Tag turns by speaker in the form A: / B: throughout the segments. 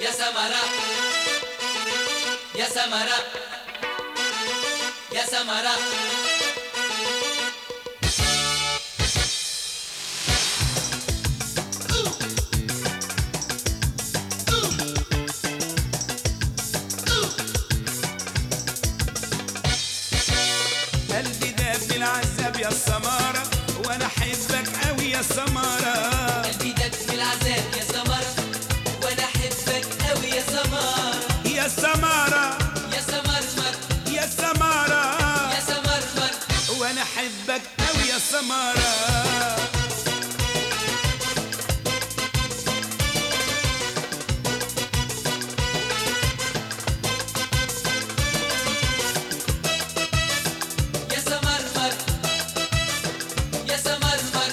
A: يا سمرة يا سمرة يا سمرة
B: قلبي داب بالعذاب يا سمارة وانا احبك قوي يا سمارة
A: قلبي دق في العذاب يا سمرة وانا احبك قوي يا سمرة
B: يا سمارة
A: يا سمرمر
B: يا سمارة
A: يا سمرمر
B: وانا احبك قوي يا سمارة
A: يا سمرمر يا سمرمر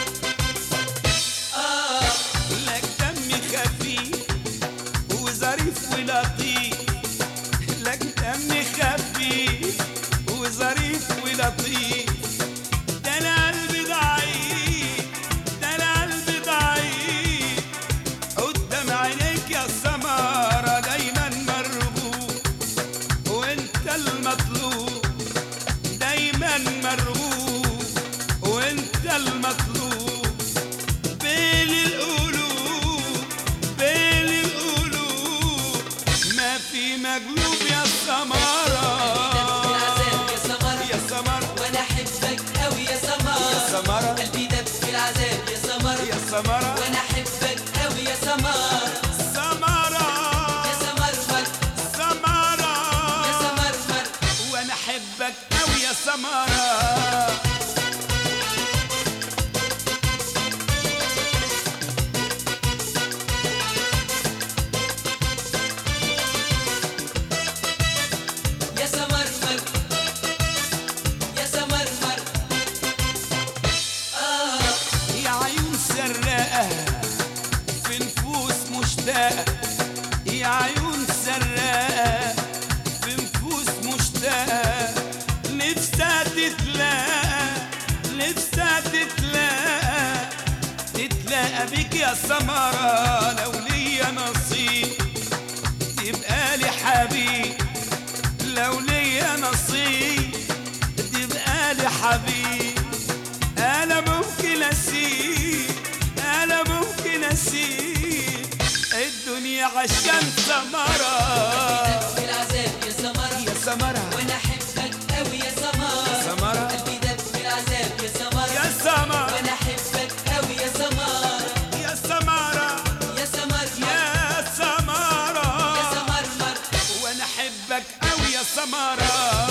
A: آه
B: لك دم خفيف وظريف ولطيف لك دم خفيف وظريف ولطيف ده القلب ضعيف ده القلب ضعيف قدام عينيك يا سمارة دايما مرغوب وانت المطلوب دايما مرغوب وانت المطلوب بين القلوب بين القلوب ما في مقلوب يا سمارة
A: في العذاب يا سمرة
B: يا سمارة
A: وانا احبك قوي يا سمرة
B: سمارة
A: قلبي دق في العذاب يا سمرة
B: يا سمارة
A: وانا احبك قوي يا سمرة
B: سمارة
A: يا سمرمر
B: سمارة
A: يا سمرمر
B: وانا احبك قوي يا سمارة
A: يا سمرمر يا سمرمر آه
B: يا عيون سراقة في نفوس مشتاقة يا عيون سراقة في نفوس مشتاقة نفسها تتلاقى نفسها تتلاقى تتلاقى بيك يا سمرة لو ليا نصيب تبقى لي حبيب لو ليا نصيب تبقى لي حبيب انا ممكن اسيب انا ممكن اسيب الدنيا عشان سمرة
A: في العذاب يا سمرة
B: يا سمرة
A: وانا احبك قوي يا سمرة
B: سمرة
A: قلبي دق في العذاب يا سمرة
B: يا سمرة
A: وانا احبك قوي يا سمرة
B: يا سمرة
A: يا سمرمر
B: يا سمرة
A: يا سمرمر
B: وانا احبك قوي يا سمرة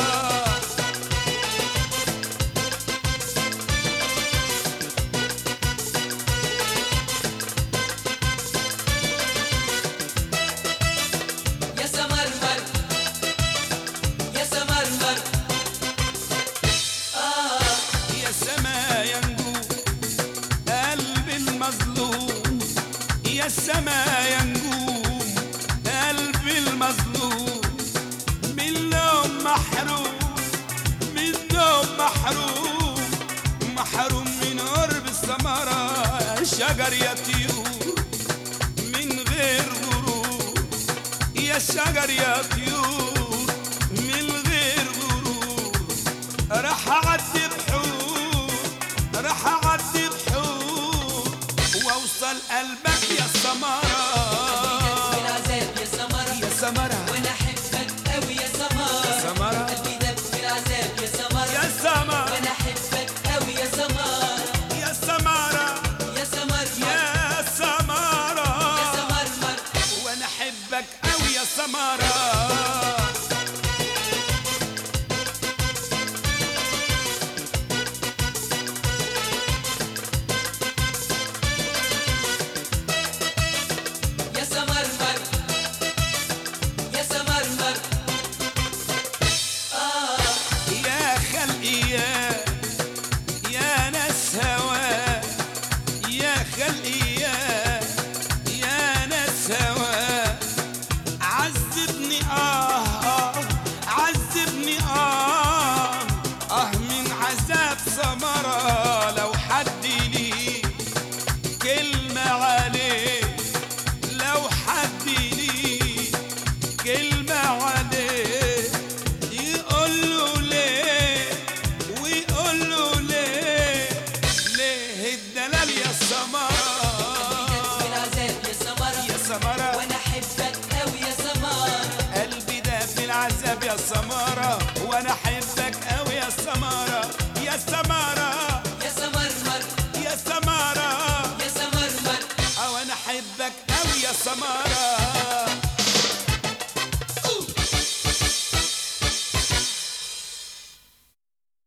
A: يا سمرمر يا سمرمر آه
B: يا سما يا نجوم قلب المظلوم يا سما يا نجوم قلب المظلوم من لوم محروم من لوم محروم محروم من قرب الثمرة شجر يا طيور من غير غرور يا شجر يا طيور من غير غرور راح اعدي بحور راح اعدي بحور واوصل قلبك يا
A: في
B: سمرة
A: العذاب يا سمرة
B: يا سمرة
A: وانا احبك قوي يا سمرة
B: سمرة
A: قلبي دق في العذاب يا سمرة
B: يا سمرة
A: وانا احبك قوي يا سمرة
B: يا سمرة
A: يا سمرمر
B: يا سمرة
A: يا سمرمر
B: وانا احبك قوي يا سمرة العذاب يا سمارة وانا احبك قوي يا سمارة يا سمارة
A: يا سمرمر
B: يا سمارة
A: يا سمرمر
B: او انا احبك قوي يا سمارة